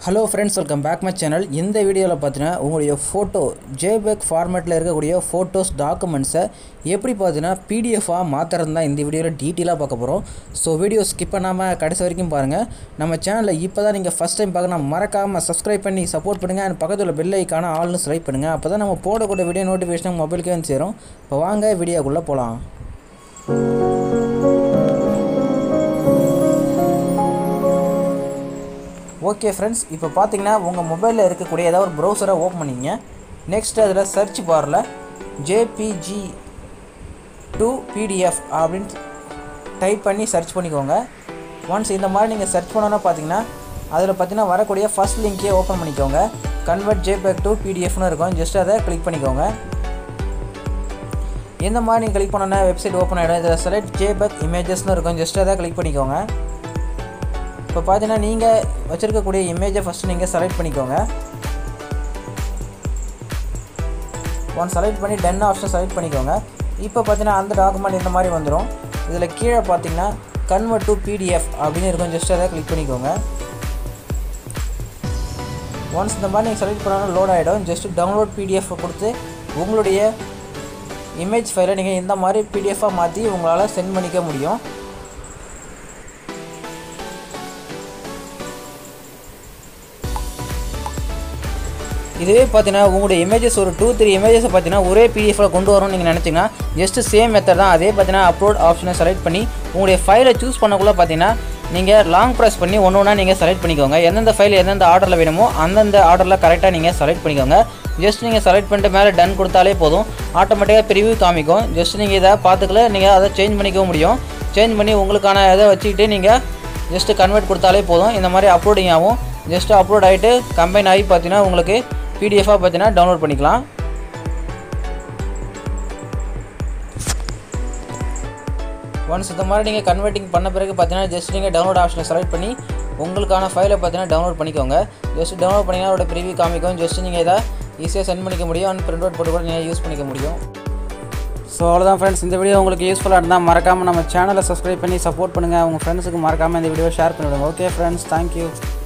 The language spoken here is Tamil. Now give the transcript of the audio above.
hello friends welcome back my channel இந்த வீடியோவில் பார்த்தீங்கன்னா உங்களுடைய ஃபோட்டோ ஜேபேக் ஃபார்மேட்டில் இருக்கக்கூடிய ஃபோட்டோஸ் டாக்குமெண்ட்ஸை எப்படி பார்த்தீங்கன்னா பிடிஎஃபாக மாற்றுறது தான் இந்த வீடியோவில் டீட்டெயிலாக பார்க்க போகிறோம் ஸோ வீடியோ ஸ்கிப் பண்ணாமல் கடைசி வரைக்கும் பாருங்கள் நம்ம சேனலில் இப்போ தான் நீங்கள் ஃபஸ்ட் டைம் பார்க்கணும் மறக்காமல் சப்ஸ்கிரைப் பண்ணி சப்போர்ட் பண்ணுங்கள் அண்ட் பக்கத்தில் உள்ள பெல் ஐக்கான ஆல்னு செலக்ட் பண்ணுங்கள் அப்போ தான் நம்ம போடக்கூடிய வீடியோ நோட்டிஃபிகேஷன் மொபைலுக்கே வந்து சேரும் இப்போ வாங்க வீடியோக்குள்ளே போகலாம் ஓகே ஃப்ரெண்ட்ஸ் இப்போ பார்த்தீங்கன்னா உங்கள் மொபைலில் இருக்கக்கூடிய ஏதாவது ஒரு ப்ரௌசரை ஓப்பன் பண்ணிங்க நெக்ஸ்ட் அதில் சர்ச் பாரில் ஜேபிஜி டு பிடிஎஃப் அப்படின்னு டைப் பண்ணி சர்ச் பண்ணிக்கோங்க ஒன்ஸ் இந்த மாதிரி நீங்கள் சர்ச் பண்ணோன்னா பார்த்தீங்கன்னா அதில் பார்த்தீங்கன்னா வரக்கூடிய ஃபஸ்ட் லிங்க்கே ஓப்பன் பண்ணிக்கோங்க கன்வெர்ட் ஜேபேக் டு பிடிஎஃப்னு இருக்கும் ஜஸ்ட் அதை கிளிக் பண்ணிக்கோங்க எந்த மாதிரி நீங்கள் கிளிக் பண்ணோன்னா வெப்சைட் ஓப்பன் ஆகிடும் இதில் செலக்ட் ஜேபேக் இமேஜஸ்னு இருக்கும் ஜஸ்ட் அதை கிளிக் பண்ணிக்கோங்க இப்போ பார்த்தீங்கன்னா நீங்கள் வச்சுருக்கக்கூடிய இமேஜை ஃபஸ்ட்டு நீங்கள் செலக்ட் பண்ணிக்கோங்க ஒன் செலக்ட் பண்ணி டன் ஆப்ஷன் செலக்ட் பண்ணிக்கோங்க இப்போ பார்த்தீங்கன்னா அந்த டாக்குமெண்ட் இந்த மாதிரி வந்துடும் இதில் கீழே பார்த்தீங்கன்னா கன்வெர்ட் டு பிடிஎஃப் அப்படின்னு இருக்கும் ஜஸ்ட் அதை கிளிக் பண்ணிக்கோங்க ஒன்ஸ் இந்த மாதிரி நீங்கள் செலக்ட் பண்ணாலும் லோட் ஆகிடும் ஜஸ்ட் டவுன்லோட் பிடிஎஃப் கொடுத்து உங்களுடைய இமேஜ் ஃபைலை நீங்கள் இந்த மாதிரி பிடிஎஃபாக மாற்றி உங்களால் சென்ட் பண்ணிக்க முடியும் இதுவே பார்த்தீங்கன்னா உங்களுடைய இமேஜஸ் ஒரு டூ த்ரீ இமேஜஸை பார்த்தீங்கன்னா ஒரே பிடிஎஃபில் கொண்டு வரணும்னு நீங்கள் நினச்சிங்கன்னா ஜஸ்ட் சேம் மெத்தட் தான் அதே பார்த்தீங்கன்னா அப்லோட் ஆப்ஷனை செலக்ட் பண்ணி உங்களுடைய ஃபைலை சூஸ் பண்ணக்குள்ளே பார்த்தீங்கன்னா நீங்கள் லாங் ப்ரெஸ் பண்ணி ஒன்று ஒன்றா நீங்கள் செலக்ட் பண்ணிக்கோங்க எந்தெந்த ஃபைல் எந்தெந்த ஆர்டரில் வேணுமோ அந்தந்த ஆர்டரில் கரெக்டாக நீங்கள் செலக்ட் பண்ணிக்கோங்க ஜஸ்ட் நீங்கள் செலக்ட் பண்ணிட்டு மேலே டன் கொடுத்தாலே போதும் ஆட்டோமேட்டிக்காக ப்ரிவியூ காமிக்கும் ஜஸ்ட் நீங்கள் இதை பார்த்துக்கல நீங்கள் அதை சேஞ்ச் பண்ணிக்க முடியும் சேஞ்ச் பண்ணி உங்களுக்கான இதை வச்சுக்கிட்டு நீங்கள் ஜஸ்ட்டு கன்வெர்ட் கொடுத்தாலே போதும் இந்த மாதிரி அப்லோடிங் ஆகும் ஜஸ்ட்டு அப்லோட் ஆகிட்டு கம்பைன் ஆகி பார்த்தீங்கன்னா உங்களுக்கு பிடிஎஃபாக பார்த்தீங்கன்னா டவுன்லோட் பண்ணிக்கலாம் ஒன்ஸ் இந்த மாதிரி நீங்கள் கன்வெர்ட்டிங் பண்ண பிறகு பார்த்தீங்கன்னா ஜஸ்ட் நீங்கள் டவுன்லோட் ஆப்ஷனை செலக்ட் பண்ணி உங்களுக்கான ஃபைலை பார்த்தீங்கன்னா டவுன்லோட் பண்ணிக்கோங்க ஜஸ்ட் டவுன்லோட் பண்ணிங்கன்னா அதோட ப்ரிவியூ காமிக்கும் ஜஸ்ட் நீங்கள் இதை ஈஸியாக சென்ட் பண்ணிக்க முடியும் அண்ட் பிரிண்ட் அவுட் போட்டு கூட நீங்கள் யூஸ் பண்ணிக்க முடியும் ஸோ அவ்வளோதான் ஃப்ரெண்ட்ஸ் இந்த வீடியோ உங்களுக்கு யூஸ்ஃபுல்லாக இருந்தால் மறக்காமல் நம்ம சேனலை சப்ஸ்கிரைப் பண்ணி சப்போர்ட் பண்ணுங்கள் உங்கள் ஃப்ரெண்ட்ஸுக்கு மறக்காமல் இந்த வீடியோ ஷேர் பண்ணிவிடுங்க ஓகே ஃப்ரெண்ட்ஸ் தேங்க்யூ